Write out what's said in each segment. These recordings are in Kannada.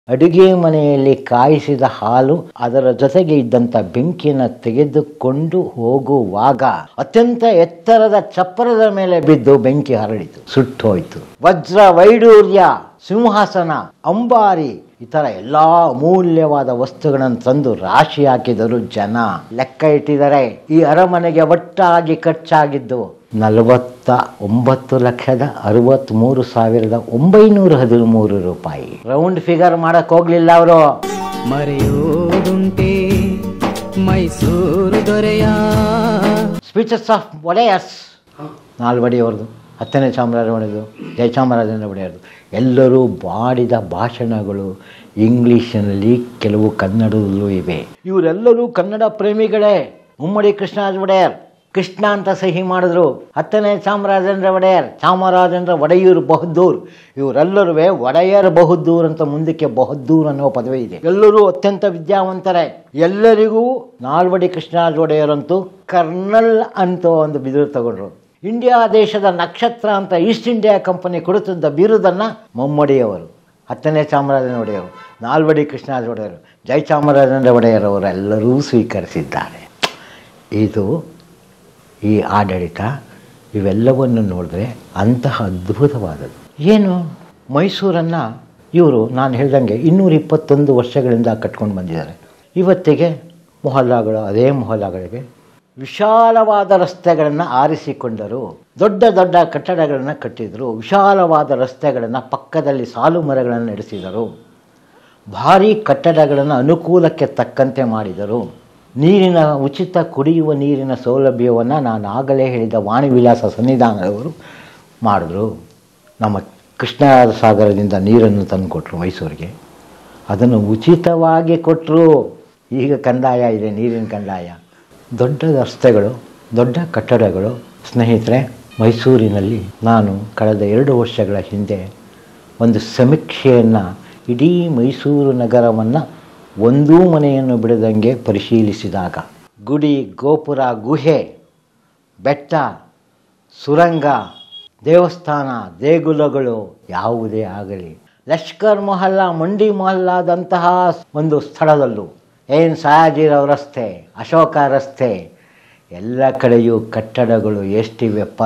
ಅಡುಗೆ ಮನೆಯಲ್ಲಿ ಕಾಯಿಸಿದ ಹಾಲು ಅದರ ಜೊತೆಗೆ ಇದ್ದಂಥ ಬೆಂಕಿಯನ್ನು ತೆಗೆದುಕೊಂಡು ಹೋಗುವಾಗ ಅತ್ಯಂತ ಎತ್ತರದ ಚಪ್ಪರದ ಮೇಲೆ ಬಿದ್ದು ಬೆಂಕಿ ಹರಡಿತು ಸುಟ್ಟು ಹೋಯಿತು ವಜ್ರ ವೈಡೂರ್ಯ ಸಿಂಹಾಸನ ಅಂಬಾರಿ ಈ ಥರ ಎಲ್ಲ ಅಮೂಲ್ಯವಾದ ವಸ್ತುಗಳನ್ನು ತಂದು ರಾಶಿ ಹಾಕಿದರು ಜನ ಲೆಕ್ಕ ಇಟ್ಟಿದ್ದಾರೆ ಈ ಅರಮನೆಗೆ ಒಟ್ಟಾಗಿ ಖರ್ಚಾಗಿದ್ದು ನಲವತ್ತ ಒಂಬತ್ತು ಲಕ್ಷದ ಅರವತ್ತ್ಮೂರು ಸಾವಿರದ ಒಂಬೈನೂರ ಹದಿಮೂರು ರೂಪಾಯಿ ರೌಂಡ್ ಫಿಗರ್ ಮಾಡಕ್ ಹೋಗ್ಲಿಲ್ಲ ಅವರು ಮರೆಯೋದುಂಟೆ ಮೈಸೂರು ದೊರೆಯ ಸ್ಪೀಚಸ್ ಆಫ್ ಒಡೆಯರ್ಸ್ ನಾಲ್ವಡಿ ಅವ್ರದ್ದು ಹತ್ತನೇ ಚಾಮರಾಜ ಒಡೆಯದು ಜಯಚಾಮರಾಜೇಂದ್ರ ಒಡೆಯರ್ದು ಎಲ್ಲರೂ ಬಾಡಿದ ಭಾಷಣಗಳು ಇಂಗ್ಲಿಷಿನಲ್ಲಿ ಕೆಲವು ಕನ್ನಡದಲ್ಲೂ ಇವೆ ಇವರೆಲ್ಲರೂ ಕನ್ನಡ ಪ್ರೇಮಿಗಳೇ ಮುಮ್ಮಡಿ ಕೃಷ್ಣರಾಜ ಒಡೆಯರ್ ಕೃಷ್ಣ ಅಂತ ಸಹಿ ಮಾಡಿದ್ರು ಹತ್ತನೇ ಚಾಮರಾಜೇಂದ್ರ ಒಡೆಯರ್ ಚಾಮರಾಜೇಂದ್ರ ಒಡೆಯೂರು ಬಹದ್ದೂರ್ ಇವರೆಲ್ಲರೂ ಒಡೆಯರ್ ಬಹದ್ದೂರ್ ಅಂತ ಮುಂದಕ್ಕೆ ಬಹದ್ದೂರ್ ಅನ್ನೋ ಪದವಿ ಇದೆ ಎಲ್ಲರೂ ಅತ್ಯಂತ ವಿದ್ಯಾವಂತರೇ ಎಲ್ಲರಿಗೂ ನಾಲ್ವಡಿ ಕೃಷ್ಣರಾಜ ಒಡೆಯರ್ ಅಂತೂ ಕರ್ನಲ್ ಅಂತ ಒಂದು ಬಿರುದು ತಗೊಂಡ್ರು ಇಂಡಿಯಾ ದೇಶದ ನಕ್ಷತ್ರ ಅಂತ ಈಸ್ಟ್ ಇಂಡಿಯಾ ಕಂಪನಿ ಕೊಡುತ್ತಿದ್ದ ಬಿರುದನ್ನು ಮೊಮ್ಮಡಿಯವರು ಹತ್ತನೇ ಚಾಮರಾಜೇಂದ್ರ ಒಡೆಯರು ನಾಲ್ವಡಿ ಕೃಷ್ಣರಾಜ ಒಡೆಯರು ಜಯಚಾಮರಾಜೇಂದ್ರ ಒಡೆಯರವರೆಲ್ಲರೂ ಸ್ವೀಕರಿಸಿದ್ದಾರೆ ಇದು ಈ ಆಡಳಿತ ಇವೆಲ್ಲವನ್ನು ನೋಡಿದ್ರೆ ಅಂತಹ ಅದ್ಭುತವಾದದ್ದು ಏನು ಮೈಸೂರನ್ನು ಇವರು ನಾನು ಹೇಳ್ದಂಗೆ ಇನ್ನೂರ ಇಪ್ಪತ್ತೊಂದು ವರ್ಷಗಳಿಂದ ಕಟ್ಕೊಂಡು ಬಂದಿದ್ದಾರೆ ಇವತ್ತಿಗೆ ಮೊಹಲ್ಲಾಗಳು ಅದೇ ಮೊಹಲ್ಲಾಗಳಿಗೆ ವಿಶಾಲವಾದ ರಸ್ತೆಗಳನ್ನು ಆರಿಸಿಕೊಂಡರು ದೊಡ್ಡ ದೊಡ್ಡ ಕಟ್ಟಡಗಳನ್ನು ಕಟ್ಟಿದರು ವಿಶಾಲವಾದ ರಸ್ತೆಗಳನ್ನು ಪಕ್ಕದಲ್ಲಿ ಸಾಲು ಮರಗಳನ್ನು ನಡೆಸಿದರು ಭಾರೀ ಕಟ್ಟಡಗಳನ್ನು ಅನುಕೂಲಕ್ಕೆ ತಕ್ಕಂತೆ ಮಾಡಿದರು ನೀರಿನ ಉಚಿತ ಕುಡಿಯುವ ನೀರಿನ ಸೌಲಭ್ಯವನ್ನು ನಾನು ಆಗಲೇ ಹೇಳಿದ ವಾಣಿ ವಿಲಾಸ ಸನ್ನಿಧಾನದವರು ಮಾಡಿದ್ರು ನಮ್ಮ ಕೃಷ್ಣ ಸಾಗರದಿಂದ ನೀರನ್ನು ತಂದುಕೊಟ್ರು ಮೈಸೂರಿಗೆ ಅದನ್ನು ಉಚಿತವಾಗಿ ಕೊಟ್ಟರು ಈಗ ಕಂದಾಯ ಇದೆ ನೀರಿನ ಕಂದಾಯ ದೊಡ್ಡ ರಸ್ತೆಗಳು ದೊಡ್ಡ ಕಟ್ಟಡಗಳು ಸ್ನೇಹಿತರೆ ಮೈಸೂರಿನಲ್ಲಿ ನಾನು ಕಳೆದ ಎರಡು ವರ್ಷಗಳ ಹಿಂದೆ ಒಂದು ಸಮೀಕ್ಷೆಯನ್ನು ಇಡೀ ಮೈಸೂರು ನಗರವನ್ನು ಒಂದೂ ಮನೆಯನ್ನು ಬಿಡದಂಗೆ ಪರಿಶೀಲಿಸಿದಾಗ ಗುಡಿ ಗೋಪುರ ಗುಹೆ ಬೆಟ್ಟ ಸುರಂಗ ದೇವಸ್ಥಾನ ದೇಗುಲಗಳು ಯಾವುದೇ ಆಗಲಿ ಲಷ್ಕರ್ ಮೊಹಲ್ಲಾ ಮಂಡಿ ಮೊಹಲ್ಲಾದಂತಹ ಒಂದು ಸ್ಥಳದಲ್ಲೂ ಏನು ಸಯಾಜಿರಾವ್ ರಸ್ತೆ ಅಶೋಕ ರಸ್ತೆ ಎಲ್ಲ ಕಡೆಯೂ ಕಟ್ಟಡಗಳು ಎಷ್ಟಿವೆ ಪ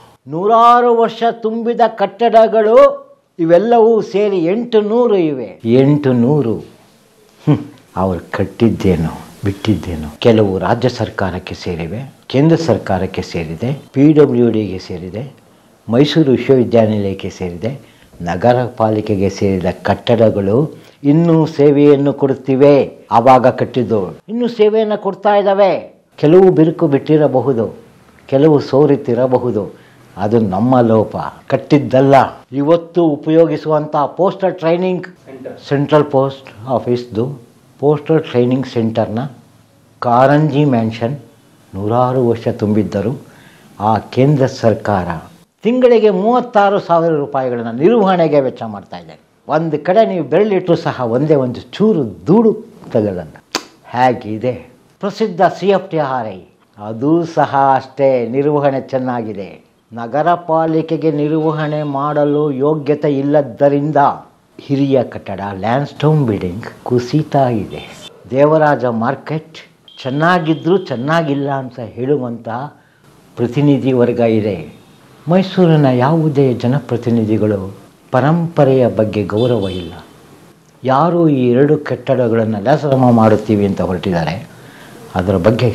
ನೂರಾರು ವರ್ಷ ತುಂಬಿದ ಕಟ್ಟಡಗಳು ಇವೆಲ್ಲವೂ ಸೇರಿ ಎಂಟು ನೂರು ಇವೆ ಎಂಟು ನೂರು ಹ್ಮ್. ಅವ್ರು ಕಟ್ಟಿದ್ದೇನೋ ಬಿಟ್ಟಿದ್ದೇನೋ ಕೆಲವು ರಾಜ್ಯ ಸರ್ಕಾರಕ್ಕೆ ಸೇರಿವೆ ಕೇಂದ್ರ ಸರ್ಕಾರಕ್ಕೆ ಸೇರಿದೆ ಪಿ ಡಬ್ಲ್ಯೂ ಡಿಗೆ ಸೇರಿದೆ ಮೈಸೂರು ವಿಶ್ವವಿದ್ಯಾನಿಲಯಕ್ಕೆ ಸೇರಿದೆ ನಗರ ಪಾಲಿಕೆಗೆ ಸೇರಿದ ಕಟ್ಟಡಗಳು ಇನ್ನೂ ಸೇವೆಯನ್ನು ಕೊಡುತ್ತಿವೆ ಆವಾಗ ಕಟ್ಟಿದ್ದು ಇನ್ನೂ ಸೇವೆಯನ್ನು ಕೊಡ್ತಾ ಇದ್ದಾವೆ ಕೆಲವು ಬಿರುಕು ಬಿಟ್ಟಿರಬಹುದು ಕೆಲವು ಸೋರಿತಿರಬಹುದು ಅದು ನಮ್ಮ ಲೋಪ ಕಟ್ಟಿದ್ದಲ್ಲ ಇವತ್ತು ಉಪಯೋಗಿಸುವಂಥ ಪೋಸ್ಟಲ್ ಟ್ರೈನಿಂಗ್ ಸೆಂಟ್ರಲ್ ಪೋಸ್ಟ್ ಆಫೀಸ್ದು ಪೋಸ್ಟಲ್ ಟ್ರೈನಿಂಗ್ ಸೆಂಟರ್ನ ಕಾರಂಜಿ ಮ್ಯಾನ್ಷನ್ ನೂರಾರು ವರ್ಷ ತುಂಬಿದ್ದರು ಆ ಕೇಂದ್ರ ಸರ್ಕಾರ ತಿಂಗಳಿಗೆ ಮೂವತ್ತಾರು ಸಾವಿರ ರೂಪಾಯಿಗಳನ್ನು ನಿರ್ವಹಣೆಗೆ ವೆಚ್ಚ ಮಾಡ್ತಾ ಇದೆ ಒಂದು ಕಡೆ ನೀವು ಬೆರಳಿಟ್ಟರೂ ಸಹ ಒಂದೇ ಒಂದು ಚೂರು ಧೂಳು ತಗಲಲ್ಲ ಹೇಗಿದೆ ಪ್ರಸಿದ್ಧ C F T R I ಅದು ಸಹ ಅಷ್ಟೇ ನಿರ್ವಹಣೆ ಚೆನ್ನಾಗಿದೆ ನಗರ ಪಾಲಿಕೆಗೆ ನಿರ್ವಹಣೆ ಮಾಡಲು ಯೋಗ್ಯತೆ ಇಲ್ಲದ್ದರಿಂದ ಹಿರಿಯ ಕಟ್ಟಡ ಲ್ಯಾಂಡ್ಸ್ಟೋನ್ ಬಿಲ್ಡಿಂಗ್ ಕುಸಿತಾ ಇದೆ ದೇವರಾಜ ಮಾರ್ಕೆಟ್ ಚೆನ್ನಾಗಿದ್ದರೂ ಚೆನ್ನಾಗಿಲ್ಲ ಅಂತ ಹೇಳುವಂತಹ ಪ್ರತಿನಿಧಿ ವರ್ಗ ಇದೆ ಮೈಸೂರಿನ ಯಾವುದೇ ಜನಪ್ರತಿನಿಧಿಗಳು ಪರಂಪರೆಯ ಬಗ್ಗೆ ಗೌರವ ಇಲ್ಲ ಯಾರು ಈ ಎರಡು ಕಟ್ಟಡಗಳನ್ನು ಲೆಸರಮ ಮಾಡುತ್ತೀವಿ ಅಂತ ಹೊರಟಿದ್ದಾರೆ ಅದರ ಬಗ್ಗೆ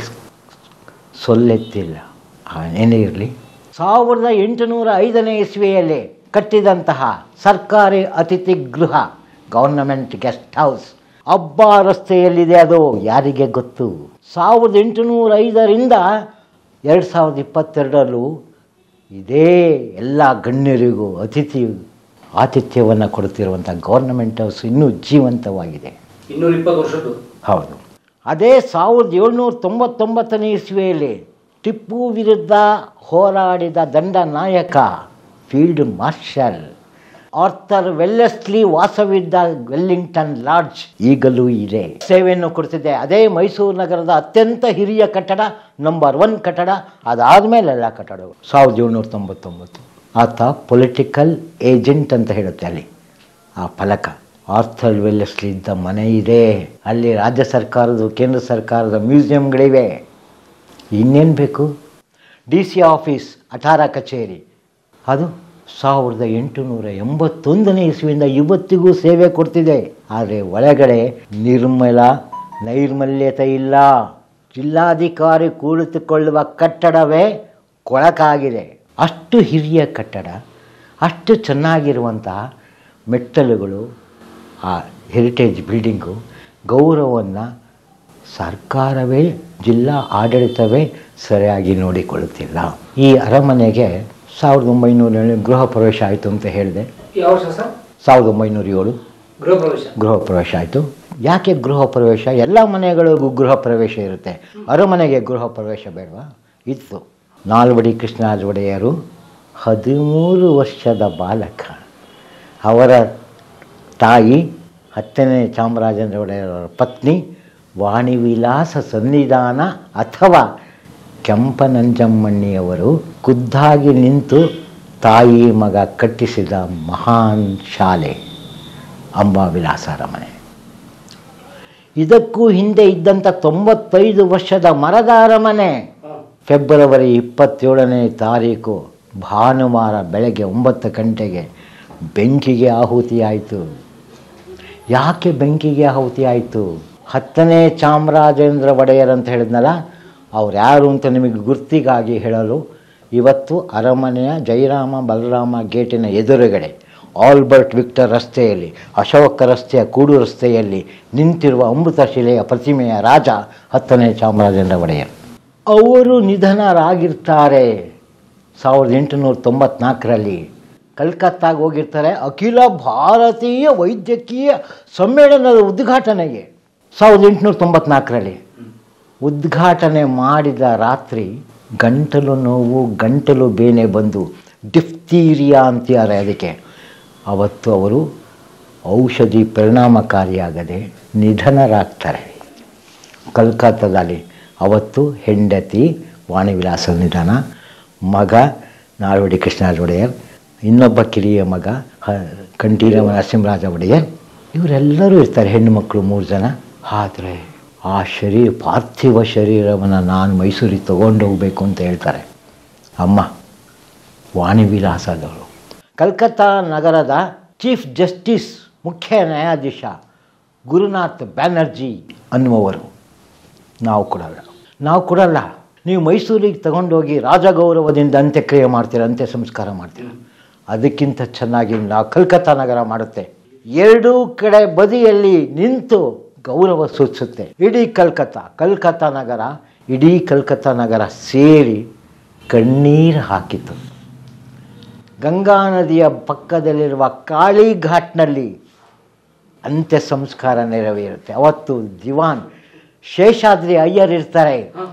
ಸೊಲ್ಲೆತ್ತಿಲ್ಲ ಆ, ಏನೇ ಇರಲಿ ಸಾವಿರದ ಎಂಟುನೂರ ಐದನೇ ಇಸ್ವಿಯಲ್ಲಿ ಕಟ್ಟಿದಂತಹ ಸರ್ಕಾರಿ ಅತಿಥಿ ಗೃಹ ಗವರ್ನಮೆಂಟ್ ಗೆಸ್ಟ್ ಹೌಸ್ ಅಬ್ಬ ರಸ್ತೆಯಲ್ಲಿದೆ ಅದು ಯಾರಿಗೆ ಗೊತ್ತು ಸಾವಿರದ ಎಂಟುನೂರ ಐದರಿಂದ ಎರಡು ಸಾವಿರದ ಇಪ್ಪತ್ತೆರಡರಲ್ಲೂ ಇದೇ ಎಲ್ಲ ಗಣ್ಯರಿಗೂ ಅತಿಥಿ ಆತಿಥ್ಯವನ್ನು ಕೊಡುತ್ತಿರುವಂಥ ಗೌರ್ನಮೆಂಟ್ ಹೌಸ್ ಇನ್ನೂ ಜೀವಂತವಾಗಿದೆ ಇನ್ನೂರ ಇಪ್ಪತ್ತು ವರ್ಷದ್ದು ಹೌದು ಅದೇ ಸಾವಿರದ ಏಳ್ನೂರ ತೊಂಬತ್ತೊಂಬತ್ತನೇ ಇಸ್ವಿಯಲ್ಲಿ ಟಿಪ್ಪು ವಿರುದ್ಧ ಹೋರಾಡಿದ ದಂಡ ನಾಯಕ ಫೀಲ್ಡ್ ಮಾರ್ಷಲ್ ಆರ್ಥರ್ ವೆಲ್ಲೆಸ್ಲಿ ವಾಸವಿದ್ದ ವೆಲ್ಲಿಂಗ್ಟನ್ ಲಾಡ್ಜ್ ಈಗಲೂ ಇದೆ ಸೇವೆಯನ್ನು ಕೊಡ್ತಿದೆ ಅದೇ ಮೈಸೂರು ನಗರದ ಅತ್ಯಂತ ಹಿರಿಯ ಕಟ್ಟಡ ನಂಬರ್ ಒನ್ ಕಟ್ಟಡ ಅದಾದಮೇಲೆ ಎಲ್ಲ ಕಟ್ಟಡಗಳು ಸಾವಿರದ ಏಳ್ನೂರ ತೊಂಬತ್ತೊಂಬತ್ತು ಆತ ಪೊಲಿಟಿಕಲ್ ಏಜೆಂಟ್ ಅಂತ ಹೇಳುತ್ತೆ ಅಲ್ಲಿ ಆ ಫಲಕ ಆರ್ಥರ್ ವೆಲ್ಲೆಸ್ಲಿ ಇದ್ದ ಮನೆ ಇದೆ ಅಲ್ಲಿ ರಾಜ್ಯ ಸರ್ಕಾರದ ಕೇಂದ್ರ ಸರ್ಕಾರದ ಮ್ಯೂಸಿಯಂಗಳಿವೆ ಇನ್ನೇನು ಬೇಕು ಡಿ ಸಿ ಆಫೀಸ್ ಅಠಾರ ಕಚೇರಿ ಅದು ಸಾವಿರದ ಎಂಟುನೂರ ಎಂಬತ್ತೊಂದನೇ ಇಸ್ವಿಯಿಂದ ಇವತ್ತಿಗೂ ಸೇವೆ ಕೊಡ್ತಿದೆ ಆದರೆ ಒಳಗಡೆ ನಿರ್ಮಲ ನೈರ್ಮಲ್ಯತೆ ಇಲ್ಲ ಜಿಲ್ಲಾಧಿಕಾರಿ ಕುಳಿತುಕೊಳ್ಳುವ ಕಟ್ಟಡವೇ ಕೊಳಕಾಗಿದೆ ಅಷ್ಟು ಹಿರಿಯ ಕಟ್ಟಡ ಅಷ್ಟು ಚೆನ್ನಾಗಿರುವಂತಹ ಮೆಟ್ಟಲುಗಳು ಆ ಹೆರಿಟೇಜ್ ಬಿಲ್ಡಿಂಗು ಗೌರವವನ್ನು ಸರ್ಕಾರವೇ ಜಿಲ್ಲಾ ಆಡಳಿತವೇ ಸರಿಯಾಗಿ ನೋಡಿಕೊಳ್ಳುತ್ತಿಲ್ಲ ಈ ಅರಮನೆಗೆ ಸಾವಿರದ ಒಂಬೈನೂರ ಏಳು ಗೃಹ ಪ್ರವೇಶ ಆಯಿತು ಅಂತ ಹೇಳಿದೆ ಯಾವ ವರ್ಷ ಸರ್ ಸಾವಿರದ ಒಂಬೈನೂರ ಏಳು ಗೃಹ ಪ್ರವೇಶ ಗೃಹ ಪ್ರವೇಶ ಆಯಿತು ಯಾಕೆ ಗೃಹ ಪ್ರವೇಶ ಎಲ್ಲ ಮನೆಗಳಿಗೂ ಗೃಹ ಪ್ರವೇಶ ಇರುತ್ತೆ ಅರಮನೆಗೆ ಗೃಹ ಪ್ರವೇಶ ಬೇಡವಾ ಇತ್ತು ನಾಲ್ವಡಿ ಕೃಷ್ಣರಾಜ ಒಡೆಯರು ಹದಿಮೂರು ವರ್ಷದ ಬಾಲಕ ಅವರ ತಾಯಿ ಹತ್ತನೇ ಚಾಮರಾಜೇಂದ್ರ ಒಡೆಯರವರ ಪತ್ನಿ ವಾಣಿವಿಲಾಸ ಸನ್ನಿಧಾನ ಅಥವಾ ಕೆಂಪನಂಜಮ್ಮಣ್ಣಿಯವರು ಖುದ್ದಾಗಿ ನಿಂತು ತಾಯಿ ಮಗ ಕಟ್ಟಿಸಿದ ಮಹಾನ್ ಶಾಲೆ ಅಂಬಾವಿಲಾಸ ಅರಮನೆ ಇದಕ್ಕೂ ಹಿಂದೆ ಇದ್ದಂಥ ತೊಂಬತ್ತೈದು ವರ್ಷದ ಮರದ ಅರಮನೆ ಫೆಬ್ರವರಿ ಇಪ್ಪತ್ತೇಳನೇ ತಾರೀಕು ಭಾನುವಾರ ಬೆಳಗ್ಗೆ ಒಂಬತ್ತು ಗಂಟೆಗೆ ಬೆಂಕಿಗೆ ಆಹುತಿಯಾಯಿತು ಯಾಕೆ ಬೆಂಕಿಗೆ ಆಹುತಿ ಆಯಿತು ಹತ್ತನೇ ಚಾಮರಾಜೇಂದ್ರ ಒಡೆಯರ್ ಅಂತ ಹೇಳಿದ್ನಲ್ಲ ಅವ್ರು ಯಾರು ಅಂತ ನಿಮಗೆ ಗುರ್ತಿಗಾಗಿ ಹೇಳಲು ಇವತ್ತು ಅರಮನೆಯ ಜಯರಾಮ ಬಲರಾಮ ಗೇಟಿನ ಎದುರುಗಡೆ ಆಲ್ಬರ್ಟ್ ವಿಕ್ಟರ್ ರಸ್ತೆಯಲ್ಲಿ ಅಶೋಕ ರಸ್ತೆಯ ಕೂಡು ರಸ್ತೆಯಲ್ಲಿ ನಿಂತಿರುವ ಅಮೃತಶಿಲೆಯ ಪ್ರತಿಮೆಯ ರಾಜ ಹತ್ತನೇ ಚಾಮರಾಜೇಂದ್ರ ಒಡೆಯರ್ ಅವರು ನಿಧನರಾಗಿರ್ತಾರೆ ಸಾವಿರದ ಎಂಟುನೂರ ತೊಂಬತ್ನಾಲ್ಕರಲ್ಲಿ ಕಲ್ಕತ್ತಾಗೆ ಹೋಗಿರ್ತಾರೆ ಅಖಿಲ ಭಾರತೀಯ ವೈದ್ಯಕೀಯ ಸಮ್ಮೇಳನದ ಉದ್ಘಾಟನೆಗೆ ಸಾವಿರದ ಎಂಟುನೂರ ತೊಂಬತ್ನಾಲ್ಕರಲ್ಲಿ ಉದ್ಘಾಟನೆ ಮಾಡಿದ ರಾತ್ರಿ ಗಂಟಲು ನೋವು ಗಂಟಲು ಬೇನೆ ಬಂದು ಡಿಫ್ತೀರಿಯಾ ಅಂತಾರೆ ಅದಕ್ಕೆ ಅವತ್ತು ಅವರು ಔಷಧಿ ಪರಿಣಾಮಕಾರಿಯಾಗದೆ ನಿಧನರಾಗ್ತಾರೆ ಕಲ್ಕತ್ತಾದಲ್ಲಿ ಅವತ್ತು ಹೆಂಡತಿ ವಾಣಿವಿಲಾಸ ನಿಧನ ಮಗ ನಾಲ್ವಡಿ ಕೃಷ್ಣರಾಜ ಒಡೆಯರ್ ಇನ್ನೊಬ್ಬ ಕಿರಿಯ ಮಗ ಹ ಕಂಠೀರವ ನರಸಿಂಹರಾಜ ಒಡೆಯರ್ ಇವರೆಲ್ಲರೂ ಇರ್ತಾರೆ ಹೆಣ್ಣು ಮಕ್ಕಳು ಮೂರು ಜನ ಆದರೆ ಆ ಶರೀರ ಪಾರ್ಥಿವ ಶರೀರವನ್ನು ನಾನು ಮೈಸೂರಿಗೆ ತಗೊಂಡು ಹೋಗಬೇಕು ಅಂತ ಹೇಳ್ತಾರೆ ಅಮ್ಮ ವಾಣಿವಿಲಾಸದವರು ಕಲ್ಕತ್ತಾ ನಗರದ ಚೀಫ್ ಜಸ್ಟಿಸ್ ಮುಖ್ಯ ನ್ಯಾಯಾಧೀಶ ಗುರುನಾಥ್ ಬ್ಯಾನರ್ಜಿ ಅನ್ನುವವರು ನಾವು ಕೊಡಲ್ಲ ನಾವು ಕೊಡಲ್ಲ ನೀವು ಮೈಸೂರಿಗೆ ತಗೊಂಡೋಗಿ ರಾಜಗೌರವದಿಂದ ಅಂತ್ಯಕ್ರಿಯೆ ಮಾಡ್ತೀರ ಅಂತ್ಯ ಸಂಸ್ಕಾರ ಮಾಡ್ತೀರ ಅದಕ್ಕಿಂತ ಚೆನ್ನಾಗಿ ನಾವು ಕಲ್ಕತ್ತಾ ನಗರ ಮಾಡುತ್ತೆ ಎರಡೂ ಕಡೆ ಬದಿಯಲ್ಲಿ ನಿಂತು ಗೌರವ ಸೂಚಿಸುತ್ತೆ ಇಡೀ ಕಲ್ಕತ್ತಾ ಕಲ್ಕತ್ತಾ ನಗರ ಇಡೀ ಕಲ್ಕತ್ತಾ ನಗರ ಸೇರಿ ಕಣ್ಣೀರು ಹಾಕಿತು ಗಂಗಾ ನದಿಯ ಪಕ್ಕದಲ್ಲಿರುವ ಕಾಳಿ ಘಾಟ್ನಲ್ಲಿ ಅಂತ್ಯ ಸಂಸ್ಕಾರ ನೆರವೇರುತ್ತೆ ಅವತ್ತು ದಿವಾನ್ ಶೇಷಾದ್ರಿ ಅಯ್ಯರ್ ಇರ್ತಾರೆ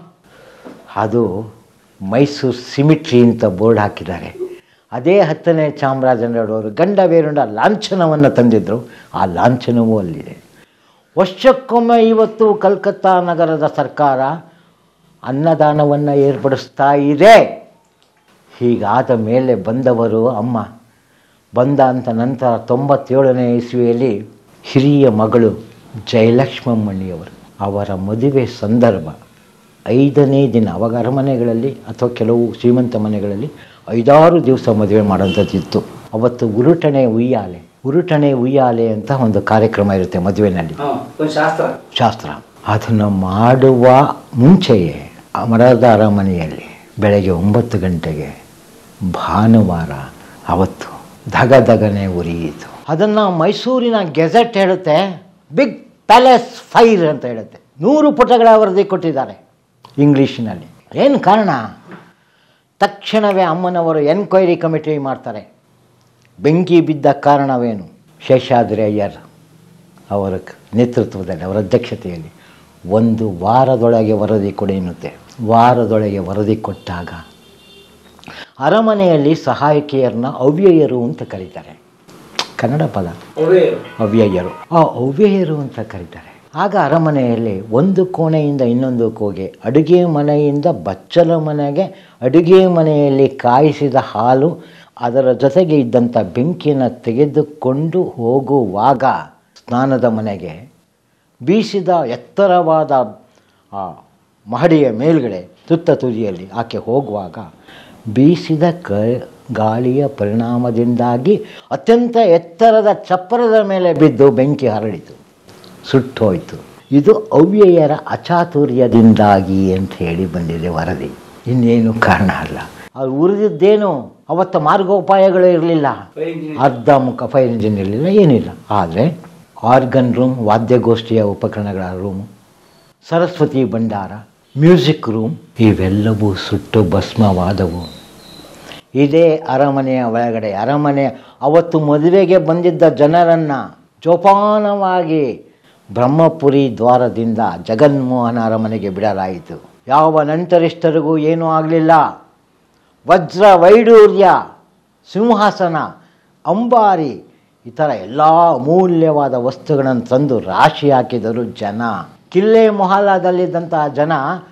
ಅದು ಮೈಸೂರು ಸಿಮಿಟ್ರಿ ಅಂತ ಬೋರ್ಡ್ ಹಾಕಿದ್ದಾರೆ ಅದೇ ಹತ್ತನೇ ಚಾಮರಾಜನಗರವರು ಗಂಡ ಬೇರುಂಡ ಲಾಂಛನವನ್ನು ತಂದಿದ್ದರು ಆ ಲಾಂಛನವೂ ಅಲ್ಲಿದೆ ವರ್ಷಕ್ಕೊಮ್ಮೆ ಇವತ್ತು ಕಲ್ಕತ್ತಾ ನಗರದ ಸರ್ಕಾರ ಅನ್ನದಾನವನ್ನು ಏರ್ಪಡಿಸ್ತಾ ಇದೆ ಹೀಗಾದ ಮೇಲೆ ಬಂದವರು ಅಮ್ಮ ಬಂದ ಅಂತ ನಂತರ ತೊಂಬತ್ತೇಳನೇ ಇಸ್ವಿಯಲ್ಲಿ ಹಿರಿಯ ಮಗಳು ಜಯಲಕ್ಷ್ಮಮ್ಮಣ್ಣಿಯವರು ಅವರ ಮದುವೆ ಸಂದರ್ಭ ಐದನೇ ದಿನ ಅವಾಗ ಅರಮನೆಗಳಲ್ಲಿ ಅಥವಾ ಕೆಲವು ಶ್ರೀಮಂತ ಮನೆಗಳಲ್ಲಿ ಐದಾರು ದಿವಸ ಮದುವೆ ಮಾಡೋಂಥದ್ದಿತ್ತು ಅವತ್ತು ಉರುಟಣೆ ಉಯ್ಯಾಲೆ ಉರುಟಣೆ ಉಯ್ಯಾಲೆ ಅಂತ ಒಂದು ಕಾರ್ಯಕ್ರಮ ಇರುತ್ತೆ ಮದುವೆನಲ್ಲಿ ಹಾಂ ಒಂದು ಶಾಸ್ತ್ರ ಶಾಸ್ತ್ರ ಅದನ್ನು ಮಾಡುವ ಮುಂಚೆಯೇ ಮರದ ಅರಮನೆಯಲ್ಲಿ ಬೆಳಗ್ಗೆ ಒಂಬತ್ತು ಗಂಟೆಗೆ ಭಾನುವಾರ ಅವತ್ತು ಧಗ ಧಗನೆ ಉರಿಯಿತು ಅದನ್ನು ಮೈಸೂರಿನ ಗೆಜೆಟ್ ಹೇಳುತ್ತೆ ಬಿಗ್ ಪ್ಯಾಲೇಸ್ ಫೈರ್ ಅಂತ ಹೇಳುತ್ತೆ ನೂರು ಪುಟಗಳ ವರದಿ ಕೊಟ್ಟಿದ್ದಾರೆ ಇಂಗ್ಲೀಷಿನಲ್ಲಿ ಏನು ಕಾರಣ ತಕ್ಷಣವೇ ಅಮ್ಮನವರು ಎನ್ಕ್ವೈರಿ ಕಮಿಟಿ ಮಾಡ್ತಾರೆ ಬೆಂಕಿ ಬಿದ್ದ ಕಾರಣವೇನು ಶೇಷಾದ್ರಿ ಅಯ್ಯರ್ ಅವರ ನೇತೃತ್ವದಲ್ಲಿ ಅವರ ಅಧ್ಯಕ್ಷತೆಯಲ್ಲಿ ಒಂದು ವಾರದೊಳಗೆ ವರದಿ ಕೊಡಿ ಎನ್ನುತ್ತೆ ವಾರದೊಳಗೆ ವರದಿ ಕೊಟ್ಟಾಗ ಅರಮನೆಯಲ್ಲಿ ಸಹಾಯಕಿಯರನ್ನ ಅವ್ಯಯರು ಅಂತ ಕರೀತಾರೆ ಕನ್ನಡ ಪದ ಅವೇ ಅವ್ಯಯರು ಆ ಅವ್ಯಯರು ಅಂತ ಕರೀತಾರೆ ಆಗ ಅರಮನೆಯಲ್ಲಿ ಒಂದು ಕೋಣೆಯಿಂದ ಇನ್ನೊಂದು ಕೋಗೆ ಅಡುಗೆ ಮನೆಯಿಂದ ಬಚ್ಚಲ ಮನೆಗೆ ಅಡುಗೆ ಮನೆಯಲ್ಲಿ ಕಾಯಿಸಿದ ಹಾಲು ಅದರ ಜೊತೆಗೆ ಇದ್ದಂಥ ಬೆಂಕಿಯನ್ನು ತೆಗೆದುಕೊಂಡು ಹೋಗುವಾಗ ಸ್ನಾನದ ಮನೆಗೆ ಬೀಸಿದ ಎತ್ತರವಾದ ಆ ಮಹಡಿಯ ಮೇಲ್ಗಡೆ ತುತ್ತ ತುದಿಯಲ್ಲಿ ಆಕೆ ಹೋಗುವಾಗ ಬೀಸಿದ ಕ ಗಾಳಿಯ ಪರಿಣಾಮದಿಂದಾಗಿ ಅತ್ಯಂತ ಎತ್ತರದ ಚಪ್ಪರದ ಮೇಲೆ ಬಿದ್ದು ಬೆಂಕಿ ಹರಡಿತು ಸುಟ್ಟೋಯ್ತು ಇದು ಅವ್ಯಯರ ಅಚಾತುರ್ಯದಿಂದಾಗಿ ಅಂತ ಹೇಳಿ ಬಂದಿದೆ ವರದಿ ಇನ್ನೇನು ಕಾರಣ ಅಲ್ಲ ಅದು ಉರಿದಿದ್ದೇನು ಅವತ್ತ ಮಾರ್ಗೋಪಾಯಗಳು ಇರಲಿಲ್ಲ Fire engineer. ಅರ್ಧ ಮುಖ ಫೈರ್ ಇಂಜಿನ್ ಇರಲಿಲ್ಲ ಏನಿಲ್ಲ ಆದರೆ ಆರ್ಗನ್ ರೂಮ್ ವಾದ್ಯಗೋಷ್ಠಿಯ ಉಪಕರಣಗಳ room Saraswati Bhandara music room ಇವೆಲ್ಲವೂ ಸುಟ್ಟು ಭಸ್ಮವಾದವು ಇದೇ ಅರಮನೆಯ ಒಳಗಡೆ ಅರಮನೆ ಅವತ್ತು ಮದುವೆಗೆ ಬಂದಿದ್ದ ಜನರನ್ನು ಜೋಪಾನವಾಗಿ ಬ್ರಹ್ಮಪುರಿ ದ್ವಾರದಿಂದ ಜಗನ್ಮೋಹನ ಅರಮನೆಗೆ ಬಿಡಲಾಯಿತು ಯಾವ ನಂಟರಿಷ್ಟರಿಗೂ ಏನೂ ಆಗಲಿಲ್ಲ ವಜ್ರ ವೈಡೂರ್ಯ ಸಿಂಹಾಸನ ಅಂಬಾರಿ ಈ ಥರ ಎಲ್ಲ ಅಮೂಲ್ಯವಾದ ವಸ್ತುಗಳನ್ನು ತಂದು ರಾಶಿ ಹಾಕಿದರು ಜನ ಕಿಲ್ಲೆ ಮೊಹಲ್ಲಾದಲ್ಲಿದ್ದಂತಹ ಜನ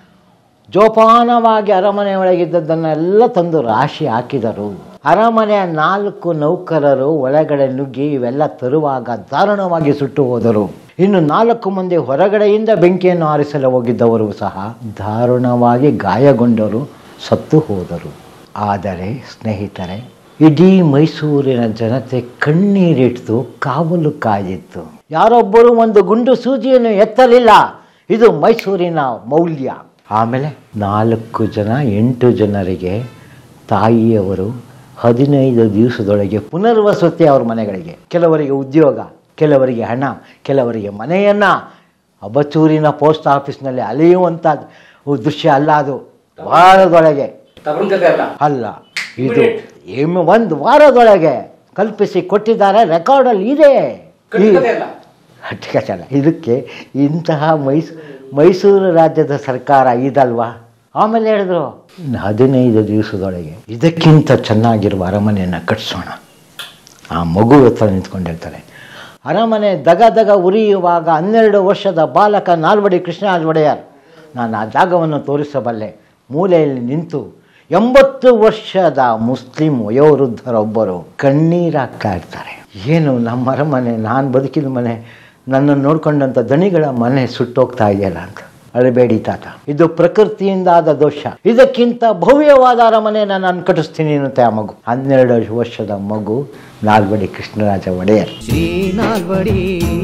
ಜೋಪಾನವಾಗಿ ಅರಮನೆ ಒಳಗಿದ್ದದ್ದನ್ನೆಲ್ಲ ತಂದು ರಾಶಿ ಹಾಕಿದರು ಅರಮನೆಯ ನಾಲ್ಕು ನೌಕರರು ಒಳಗಡೆ ನುಗ್ಗಿ ಇವೆಲ್ಲ ತರುವಾಗ ದಾರುಣವಾಗಿ ಸುಟ್ಟು ಹೋದರು ಇನ್ನು ನಾಲ್ಕು ಮಂದಿ ಹೊರಗಡೆಯಿಂದ ಬೆಂಕಿಯನ್ನು ಆರಿಸಲು ಹೋಗಿದ್ದವರು ಸಹ ದಾರುಣವಾಗಿ ಗಾಯಗೊಂಡರು ಸತ್ತು ಹೋದರು ಆದರೆ ಸ್ನೇಹಿತರೆ ಇಡೀ ಮೈಸೂರಿನ ಜನತೆ ಕಣ್ಣೀರಿಟ್ಟು ಕಾವಲು ಕಾದಿತ್ತು ಯಾರೊಬ್ಬರು ಒಂದು ಗುಂಡು ಸೂಜಿಯನ್ನು ಎತ್ತಲಿಲ್ಲ ಇದು ಮೈಸೂರಿನ ಮೌಲ್ಯ ಆಮೇಲೆ ನಾಲ್ಕು ಜನ ಎಂಟು ಜನರಿಗೆ ತಾಯಿಯವರು ಹದಿನೈದು ದಿವಸದೊಳಗೆ ಪುನರ್ವಸತಿ ಅವ್ರ ಮನೆಗಳಿಗೆ ಕೆಲವರಿಗೆ ಉದ್ಯೋಗ ಕೆಲವರಿಗೆ ಹಣ ಕೆಲವರಿಗೆ ಮನೆಯನ್ನು ಅಬಚೂರಿನ ಪೋಸ್ಟ್ ಆಫೀಸ್ನಲ್ಲಿ ಅಲೆಯುವಂಥ ದೃಶ್ಯ ಅಲ್ಲ ಅದು ವಾರದೊಳಗೆ ತಗೊಂಡ್ ಕತೆ ಅಲ್ಲ ಅಲ್ಲ ಇದು ಎಮ್ ಒಂದು ವಾರದೊಳಗೆ ಕಲ್ಪಿಸಿ ಕೊಟ್ಟಿದ್ದಾರೆ ರೆಕಾರ್ಡಲ್ಲಿ ಇದೆ ಈ ಕತೆ ಅಲ್ಲ ಹಟ್ಟಿಕತೆ ಅಲ್ಲ ಇದಕ್ಕೆ ಇಂತಹ ಮೈಸೂ ಮೈಸೂರು ರಾಜ್ಯದ ಸರ್ಕಾರ ಇದಲ್ವಾ ಆಮೇಲೆ ಹೇಳಿದ್ರು ಇನ್ನು ಹದಿನೈದು ದಿವಸದೊಳಗೆ ಇದಕ್ಕಿಂತ ಚೆನ್ನಾಗಿರುವ ಅರಮನೆಯನ್ನು ಕಟ್ಸೋಣ ಆ ಮಗು ಹತ್ರ ನಿಂತ್ಕೊಂಡಿರ್ತಾರೆ ಅರಮನೆ ದಗ ದಗ ಉರಿಯುವಾಗ ಹನ್ನೆರಡು ವರ್ಷದ ಬಾಲಕ ನಾಲ್ವಡಿ ಕೃಷ್ಣ ಒಡೆಯರ್ ನಾನು ಆ ಜಾಗವನ್ನು ತೋರಿಸಬಲ್ಲೆ ಮೂಲೆಯಲ್ಲಿ ನಿಂತು ಎಂಬತ್ತು ವರ್ಷದ ಮುಸ್ಲಿಂ ವಯೋವೃದ್ಧರೊಬ್ಬರು ಕಣ್ಣೀರಾಗ್ತಾ ಇರ್ತಾರೆ ಏನು ನಮ್ಮ ಅರಮನೆ ನಾನು ಬದುಕಿದ ಮನೆ ನನ್ನನ್ನು ನೋಡ್ಕೊಂಡಂಥ ದಣಿಗಳ ಮನೆ ಸುಟ್ಟೋಗ್ತಾ ಇದೆಯಲ್ಲ ಅಂತ ಅಳಬೇಡಿ ತಾತ ಇದು ಪ್ರಕೃತಿಯಿಂದ ಆದ ದೋಷ ಇದಕ್ಕಿಂತ ಭವ್ಯವಾದ ಅರಮನೆಯನ್ನು ನಾನು ಕಟ್ಟಿಸ್ತೀನಿ ಅನ್ನುತ್ತೆ ಆ ಮಗು ಹನ್ನೆರಡು ವರ್ಷದ ಮಗು ನಾಲ್ವಡಿ ಕೃಷ್ಣರಾಜ ಒಡೆಯರ್ ಶ್ರೀ ನಾಲ್ವಡಿ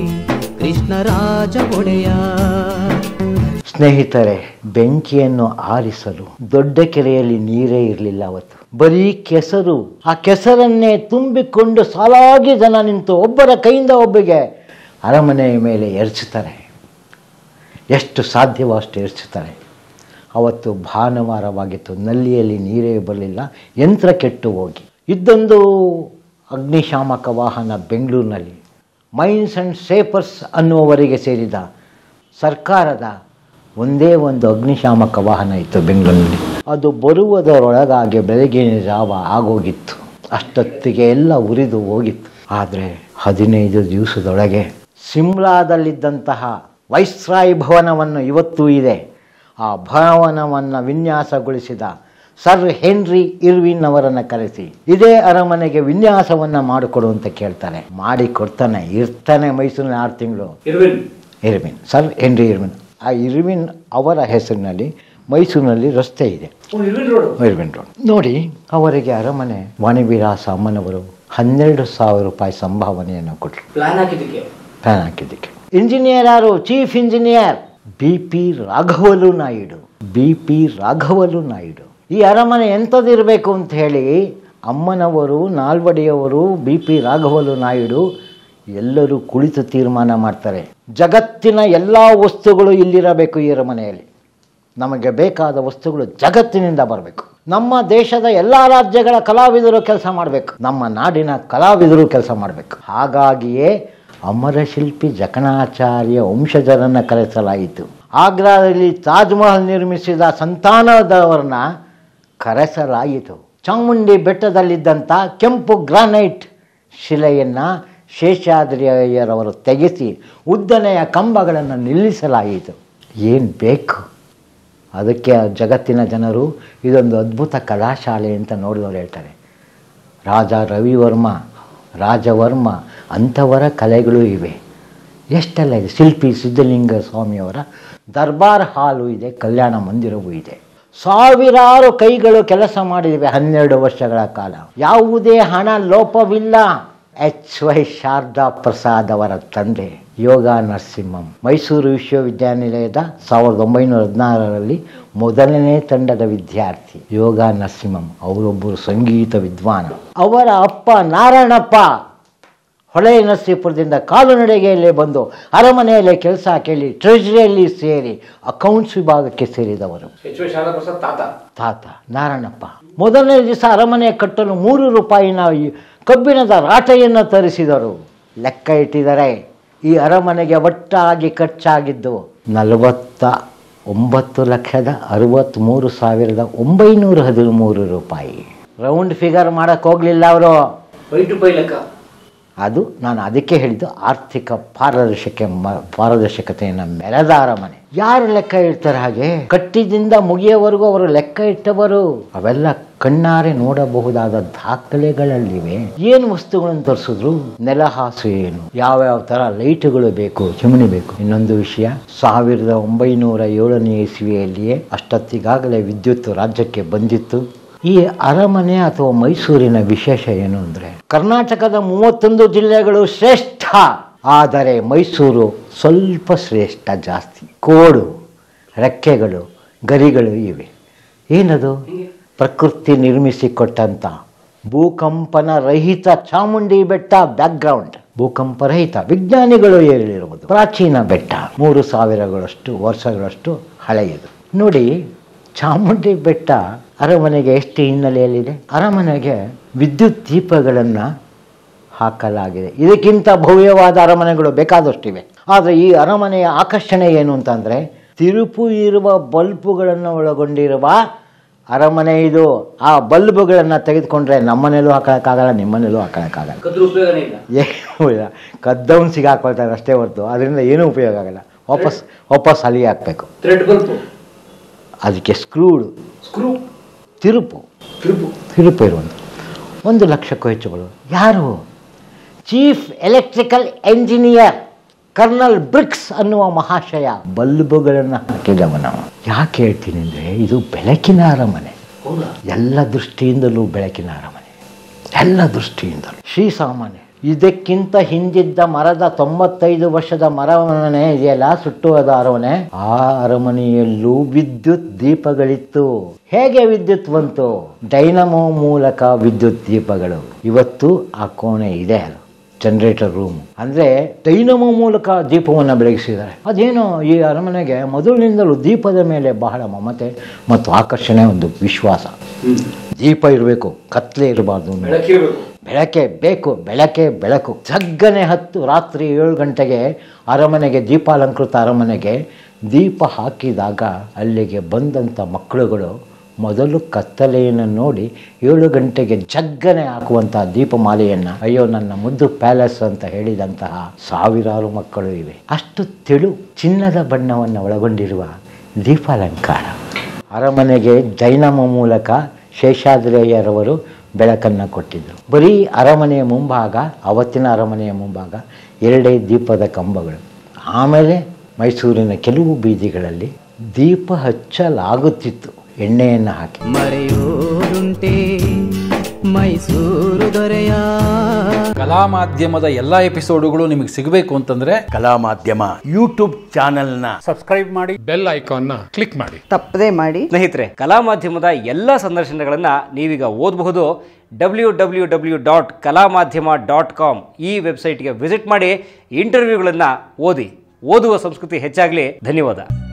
ಕೃಷ್ಣರಾಜ ಒಡೆಯ ಸ್ನೇಹಿತರೆ ಬೆಂಕಿಯನ್ನು ಆರಿಸಲು ದೊಡ್ಡ ಕೆರೆಯಲ್ಲಿ ನೀರೇ ಇರಲಿಲ್ಲ ಅವತ್ತು ಬರೀ ಕೆಸರು ಆ ಕೆಸರನ್ನೇ ತುಂಬಿಕೊಂಡು ಸಾಲಾಗಿ ಜನ ನಿಂತು ಒಬ್ಬರ ಕೈಯಿಂದ ಒಬ್ಬರಿಗೆ ಅರಮನೆಯ ಮೇಲೆ ಎರಚುತ್ತಾರೆ ಎಷ್ಟು ಸಾಧ್ಯವೋ ಅಷ್ಟು ಎರಚುತ್ತಾರೆ ಅವತ್ತು ಭಾನುವಾರವಾಗಿತ್ತು ನಲ್ಲಿಯಲ್ಲಿ ನೀರೇ ಬರಲಿಲ್ಲ ಯಂತ್ರ ಕೆಟ್ಟು ಹೋಗಿ ಇದ್ದೊಂದು ಅಗ್ನಿಶಾಮಕ ವಾಹನ ಬೆಂಗಳೂರಿನಲ್ಲಿ ಮೈನ್ಸ್ ಆ್ಯಂಡ್ ಸೇಪರ್ಸ್ ಅನ್ನುವವರಿಗೆ ಸೇರಿದ ಸರ್ಕಾರದ ಒಂದೇ ಒಂದು ಅಗ್ನಿಶಾಮಕ ವಾಹನ ಇತ್ತು ಬೆಂಗಳೂರಿನಲ್ಲಿ ಅದು ಬರುವುದರೊಳಗಾಗಿ ಬೆಳಗಿನ ಜಾವ ಆಗೋಗಿತ್ತು ಅಷ್ಟೊತ್ತಿಗೆ ಎಲ್ಲ ಉರಿದು ಹೋಗಿತ್ತು ಆದರೆ ಹದಿನೈದು ದಿವಸದೊಳಗೆ ಸಿಮ್ಲಾದಲ್ಲಿದ್ದಂತಹ ವೈಸ್ರಾಯ್ ಭವನವನ್ನು ಇವತ್ತೂ ಇದೆ ಆ ಭವನವನ್ನು ವಿನ್ಯಾಸಗೊಳಿಸಿದ ಸರ್ ಹೆನ್ರಿ ಇರ್ವಿನ್ ಅವರನ್ನು ಕರೆಸಿ ಇದೇ ಅರಮನೆಗೆ ವಿನ್ಯಾಸವನ್ನು ಮಾಡಿಕೊಡು ಅಂತ ಕೇಳ್ತಾನೆ ಮಾಡಿ ಕೊಡ್ತಾನೆ ಇರ್ತಾನೆ ಮೈಸೂರಿನ ಆರು ತಿಂಗಳು Irwin Irwin sir Henry Irwin ಆ ಇರ್ವಿನ್ ಅವರ ಹೆಸರಿನಲ್ಲಿ ಮೈಸೂರಿನಲ್ಲಿ ರಸ್ತೆ ಇದೆ ಓ ಇರ್ವಿನ್ ರೋಡ್ ಇರ್ವಿನ್ ರೋಡ್ ನೋಡಿ ಅವರಿಗೆ ಅರಮನೆ ವಾಣಿವಿಲಾಸ ಅಮ್ಮನವರು ಹನ್ನೆರಡು ಸಾವಿರ ರೂಪಾಯಿ ಸಂಭಾವನೆಯನ್ನು ಕೊಟ್ಟರು ಪ್ಲಾನ್ ಹಾಕಿದ್ದಕ್ಕೆ ಫ್ಯಾನ್ ಹಾಕಿದ್ದಕ್ಕೆ ಇಂಜಿನಿಯರ್ ಯಾರು chief engineer B P ರಾಘವಲು Naidu B P ರಾಘವಲು Naidu ಈ ಅರಮನೆ ಎಂಥದಿರಬೇಕು ಅಂತ ಹೇಳಿ ಅಮ್ಮನವರು ನಾಲ್ವಡಿಯವರು ಬಿ ಪಿ ರಾಘವಲು ನಾಯ್ಡು ಎಲ್ಲರೂ ಕುಳಿತು ತೀರ್ಮಾನ ಮಾಡ್ತಾರೆ ಜಗತ್ತಿನ ಎಲ್ಲ ವಸ್ತುಗಳು ಇಲ್ಲಿರಬೇಕು ಈ ಅರಮನೆಯಲ್ಲಿ ನಮಗೆ ಬೇಕಾದ ವಸ್ತುಗಳು ಜಗತ್ತಿನಿಂದ ಬರಬೇಕು ನಮ್ಮ ದೇಶದ ಎಲ್ಲ ರಾಜ್ಯಗಳ ಕಲಾವಿದರು ಕೆಲಸ ಮಾಡಬೇಕು ನಮ್ಮ ನಾಡಿನ ಕಲಾವಿದರು ಕೆಲಸ ಮಾಡಬೇಕು ಹಾಗಾಗಿಯೇ ಅಮರಶಿಲ್ಪಿ ಜಕಣಾಚಾರ್ಯ ವಂಶಜರನ್ನು ಕರೆಸಲಾಯಿತು ಆಗ್ರಾದಲ್ಲಿ ತಾಜ್ ಮಹಲ್ ನಿರ್ಮಿಸಿದ ಸಂತಾನದವರನ್ನ ಕರೆಸಲಾಯಿತು ಚಾಮುಂಡಿ ಬೆಟ್ಟದಲ್ಲಿದ್ದಂಥ ಕೆಂಪು ಗ್ರಾನೈಟ್ ಶಿಲೆಯನ್ನು ಶೇಷಾದ್ರಿಯರವರು ತೆಗೆಸಿ ಉದ್ದನೆಯ ಕಂಬಗಳನ್ನು ನಿಲ್ಲಿಸಲಾಯಿತು ಏನು ಬೇಕು ಅದಕ್ಕೆ ಆ ಜಗತ್ತಿನ ಜನರು ಇದೊಂದು ಅದ್ಭುತ ಕಲಾಶಾಲೆ ಅಂತ ನೋಡಿದವರು ಹೇಳ್ತಾರೆ ರಾಜ ರವಿವರ್ಮ ರಾಜವರ್ಮ ಅಂಥವರ ಕಲೆಗಳು ಇವೆ ಎಷ್ಟೆಲ್ಲ ಇದೆ ಶಿಲ್ಪಿ ಸಿದ್ಧಲಿಂಗ ಸ್ವಾಮಿಯವರ ದರ್ಬಾರ್ ಹಾಲು ಇದೆ ಕಲ್ಯಾಣ ಮಂದಿರವೂ ಇದೆ ಸಾವಿರಾರು ಕೈಗಳು ಕೆಲಸ ಮಾಡಿವೆ ಹನ್ನೆರಡು ವರ್ಷಗಳ ಕಾಲ ಯಾವುದೇ ಹಣ ಲೋಪವಿಲ್ಲ ಎಚ್ ವೈ ಶಾರದಾ ಪ್ರಸಾದ್ ಅವರ ತಂದೆ ಯೋಗ ನರಸಿಂಹಂ ಮೈಸೂರು ವಿಶ್ವವಿದ್ಯಾನಿಲಯದ ಸಾವಿರದ ಒಂಬೈನೂರ ಹದಿನಾರರಲ್ಲಿ ಮೊದಲನೇ ತಂಡದ ವಿದ್ಯಾರ್ಥಿ ಯೋಗ ನರಸಿಂಹಂ ಅವರೊಬ್ಬರು ಸಂಗೀತ ವಿದ್ವಾನ ಅವರ ಅಪ್ಪ ನಾರಾಯಣಪ್ಪ ಹೊಳೆ ನರಸೀಪುರದಿಂದ ಕಾಲುನಡಿಗೆಯಲ್ಲೇ ಬಂದು ಅರಮನೆಯಲ್ಲೇ ಕೆಲಸ ಕೇಳಿ ಟ್ರೆಜರಿಯಲ್ಲಿ ಸೇರಿ ಅಕೌಂಟ್ಸ್ ವಿಭಾಗಕ್ಕೆ ಸೇರಿದವರು ಎಚ್ ವೈ ಶಾರದಾ ಪ್ರಸಾದ್ ತಾತ ತಾತ ನಾರಾಯಣಪ್ಪ ಮೊದಲನೇ ದಿವಸ ಅರಮನೆ ಕಟ್ಟಲು ಮೂರು ರೂಪಾಯಿನ ಈ ಕಬ್ಬಿಣದ ರಾಟೆಯನ್ನು ತರಿಸಿದರು ಲೆಕ್ಕ ಇಟ್ಟಿದ್ದಾರೆ ಈ ಅರಮನೆಗೆ ಒಟ್ಟಾಗಿ ಖರ್ಚಾಗಿದ್ದು ನಲವತ್ತ ಒಂಬತ್ತು ಲಕ್ಷದ ಅರವತ್ತ್ಮೂರು ಸಾವಿರದ ಒಂಬೈನೂರ ಹದಿಮೂರು ರೂಪಾಯಿ ರೌಂಡ್ ಫಿಗರ್ ಮಾಡಕ್ಕೆ ಹೋಗಲಿಲ್ಲ ಅವರು ಪೈ ಟು ಪೈ ಲೆಕ್ಕ ಅದು ನಾನು ಅದಕ್ಕೆ ಹೇಳಿದ್ದು ಆರ್ಥಿಕ ಪಾರದರ್ಶಕ ಮ- ಪಾರದರ್ಶಕತೆಯನ್ನು ಮೆರೆದ ಅರಮನೆ ಯಾರು ಲೆಕ್ಕ ಇಡ್ತಾರೆ ಹಾಗೆ ಕಟ್ಟಿದಿಂದ ಮುಗಿಯವರೆಗೂ ಅವರು ಲೆಕ್ಕ ಇಟ್ಟವರು ಅವೆಲ್ಲ ಕಣ್ಣಾರೆ ನೋಡಬಹುದಾದ ದಾಖಲೆಗಳಲ್ಲಿವೆ ಏನು ವಸ್ತುಗಳನ್ನು ತರಿಸಿದ್ರು ನೆಲಹಾಸು ಏನು ಯಾವ್ಯಾವ ಥರ ಲೈಟ್ಗಳು ಬೇಕು ಚಿಮಣಿ ಬೇಕು ಇನ್ನೊಂದು ವಿಷಯ ಸಾವಿರದ ಒಂಬೈನೂರ ಏಳನೇ ಇಸ್ವಿಯಲ್ಲಿಯೇ ಅಷ್ಟೊತ್ತಿಗಾಗಲೇ ವಿದ್ಯುತ್ ರಾಜ್ಯಕ್ಕೆ ಬಂದಿತ್ತು ಈ ಅರಮನೆ ಅಥವಾ ಮೈಸೂರಿನ ವಿಶೇಷ ಏನು ಅಂದರೆ ಕರ್ನಾಟಕದ ಮೂವತ್ತೊಂದು ಜಿಲ್ಲೆಗಳು ಶ್ರೇಷ್ಠ ಆದರೆ ಮೈಸೂರು ಸ್ವಲ್ಪ ಶ್ರೇಷ್ಠ ಜಾಸ್ತಿ ಕೋಡು ರೆಕ್ಕೆಗಳು ಗರಿಗಳು ಇವೆ ಏನದು ಪ್ರಕೃತಿ ನಿರ್ಮಿಸಿಕೊಟ್ಟಂಥ ಭೂಕಂಪನ ರಹಿತ ಚಾಮುಂಡಿ ಬೆಟ್ಟ ಬ್ಯಾಕ್ಗ್ರೌಂಡ್ ಭೂಕಂಪ ರಹಿತ ವಿಜ್ಞಾನಿಗಳು ಹೇಳಿರುವುದು ಪ್ರಾಚೀನ ಬೆಟ್ಟ ಮೂರು ಸಾವಿರಗಳಷ್ಟು ವರ್ಷಗಳಷ್ಟು ಹಳೆಯದು ನೋಡಿ ಚಾಮುಂಡಿ ಬೆಟ್ಟ ಅರಮನೆಗೆ ಎಷ್ಟು ಹಿನ್ನೆಲೆಯಲ್ಲಿದೆ ಅರಮನೆಗೆ ವಿದ್ಯುತ್ ದೀಪಗಳನ್ನು ಹಾಕಲಾಗಿದೆ ಇದಕ್ಕಿಂತ ಭವ್ಯವಾದ ಅರಮನೆಗಳು ಬೇಕಾದಷ್ಟಿವೆ ಆದರೆ ಈ ಅರಮನೆಯ ಆಕರ್ಷಣೆ ಏನು ಅಂತಂದರೆ ತಿರುಪು ಇರುವ ಬಲ್ಬುಗಳನ್ನು ಒಳಗೊಂಡಿರುವ ಅರಮನೆ ಇದು ಆ ಬಲ್ಬುಗಳನ್ನು ತೆಗೆದುಕೊಂಡ್ರೆ ನಮ್ಮನೇಲೂ ಹಾಕೋಕ್ಕಾಗಲ್ಲ ನಿಮ್ಮನೇಲೂ ಹಾಕೋಕ್ಕಾಗಲ್ಲ ಕದ್ರ ಉಪಯೋಗನೇ ಇಲ್ಲ ಏನೂ ಇಲ್ಲ ಕದ್ದವನ್ ಸಿಗಾಕೊಳ್ತಾರೆ ಅಷ್ಟೇ ಹೊರತು ಅದರಿಂದ ಏನೂ ಉಪಯೋಗ ಆಗಲ್ಲ ವಾಪಸ್ ವಾಪಸ್ ಅಲ್ಲಿಗೆ ಹಾಕಬೇಕು ಥ್ರೆಡ್ ಬಲ್ಪು ಅದಕ್ಕೆ ಸ್ಕ್ರೂಡು ಸ್ಕ್ರೂ ತಿರುಪು ತಿರುಪು ತಿರುಪು ಇರುವಂಥ ಒಂದು ಲಕ್ಷಕ್ಕೂ ಹೆಚ್ಚುಗಳು ಯಾರು chief electrical engineer colonel Bricks ಅನ್ನುವ ಮಹಾಶಯ ಬಲ್ಬುಗಳನ್ನು ಹಾಕಿದವನು ಯಾಕೆ ಹೇಳ್ತೀನಿ ಅಂದರೆ ಇದು ಬೆಳಕಿನ ಅರಮನೆ ಹೌದಾ ಎಲ್ಲ ದೃಷ್ಟಿಯಿಂದಲೂ ಬೆಳಕಿನ ಅರಮನೆ ಎಲ್ಲ ದೃಷ್ಟಿಯಿಂದಲೂ ಶ್ರೀಸಾಮಾನ್ಯ ಇದಕ್ಕಿಂತ ಹಿಂದಿದ್ದ ಮರದ ತೊಂಬತ್ತೈದು ವರ್ಷದ ಮರವನೆ ಇದೆಯಲ್ಲ ಸುಟ್ಟುವುದ ಅರಮನೆ ಆ ಅರಮನೆಯಲ್ಲೂ ವಿದ್ಯುತ್ ದೀಪಗಳಿತ್ತು ಹೇಗೆ ವಿದ್ಯುತ್ ಬಂತು ಡೈನಮೋ ಮೂಲಕ ವಿದ್ಯುತ್ ದೀಪಗಳು ಇವತ್ತು ಆ ಕೋಣೆ ಇದೆ ಅದು ಜನರೇಟರ್ ರೂಮ್ ಅಂದ್ರೆ ಡೈನಮೋ ಮೂಲಕ ದೀಪವನ್ನು ಬೆಳಗಿಸಿದ್ದಾರೆ ಅದೇನೋ ಈ ಅರಮನೆಗೆ ಮೊದಲಿನಿಂದಲೂ ದೀಪದ ಮೇಲೆ ಬಹಳ ಮಮತೆ ಮತ್ತು ಆಕರ್ಷಣೆ ಒಂದು ವಿಶ್ವಾಸ ದೀಪ ಇರಬೇಕು ಕತ್ಲೆ ಇರಬಾರ್ದು ಬೆಳಕಿರ್ಬೇಕು ಬೆಳಕೆ ಬೇಕು ಬೆಳಕೆ ಬೆಳಕು ಜಗ್ಗನೆ ಹತ್ತು ರಾತ್ರಿ ಏಳು ಗಂಟೆಗೆ ಅರಮನೆಗೆ ದೀಪಾಲಂಕೃತ ಅರಮನೆಗೆ ದೀಪ ಹಾಕಿದಾಗ ಅಲ್ಲಿಗೆ ಬಂದಂಥ ಮಕ್ಕಳುಗಳು ಮೊದಲು ಕತ್ತಲೆಯನ್ನು ನೋಡಿ ಏಳು ಗಂಟೆಗೆ ಜಗ್ಗನೆ ಹಾಕುವಂಥ ದೀಪಮಾಲೆಯನ್ನು ಅಯ್ಯೋ ನನ್ನ ಮುದ್ದು ಪ್ಯಾಲೇಸ್ ಅಂತ ಹೇಳಿದಂತಹ ಸಾವಿರಾರು ಮಕ್ಕಳು ಇವೆ ಅಷ್ಟು ತೆಳು ಚಿನ್ನದ ಬಣ್ಣವನ್ನು ಒಳಗೊಂಡಿರುವ ದೀಪಾಲಂಕಾರ ಅರಮನೆಗೆ ಜೈನಮ ಮೂಲಕ ಶೇಷಾದ್ರಯ್ಯರವರು ಬೆಳಕನ್ನು ಕೊಟ್ಟಿದ್ದರು ಬರೀ ಅರಮನೆಯ ಮುಂಭಾಗ ಅವತ್ತಿನ ಅರಮನೆಯ ಮುಂಭಾಗ ಎರಡೇ ದೀಪದ ಕಂಬಗಳು ಆಮೇಲೆ ಮೈಸೂರಿನ ಕೆಲವು ಬೀದಿಗಳಲ್ಲಿ ದೀಪ ಹಚ್ಚಲಾಗುತ್ತಿತ್ತು ಎಣ್ಣೆಯನ್ನು ಹಾಕಿ ಮರೆಯೋರುಂಟೆ ಮೈಸೂರು ದೊರೆಯ ಕಲಾ ಮಾಧ್ಯಮದ ಎಲ್ಲ ಎಪಿಸೋಡುಗಳು ನಿಮಗೆ ಸಿಗಬೇಕು ಅಂತಂದ್ರೆ ಕಲಾ ಮಾಧ್ಯಮ ಯೂಟ್ಯೂಬ್ ಚಾನೆಲ್ನ ಬೆಲ್ ಐಕಾನ್ನ ಕ್ಲಿಕ್ ಮಾಡಿ ತಪ್ಪದೇ ಮಾಡಿ ಸ್ನೇಹಿತರೆ ಕಲಾ ಮಾಧ್ಯಮದ ಎಲ್ಲ ಸಂದರ್ಶನಗಳನ್ನು ನೀವೀಗ ಓದಬಹುದು ಡಬ್ಲ್ಯೂ ಡಬ್ಲ್ಯೂ ಡಬ್ಲ್ಯೂ ಡಾಟ್ ಕಲಾ ಮಾಧ್ಯಮ ಡಾಟ್ ಕಾಮ್ ಈ ವೆಬ್ಸೈಟ್ಗೆ ವಿಸಿಟ್ ಮಾಡಿ ಇಂಟರ್ವ್ಯೂಗಳನ್ನು ಓದಿ ಓದುವ ಸಂಸ್ಕೃತಿ ಹೆಚ್ಚಾಗಲಿ ಧನ್ಯವಾದ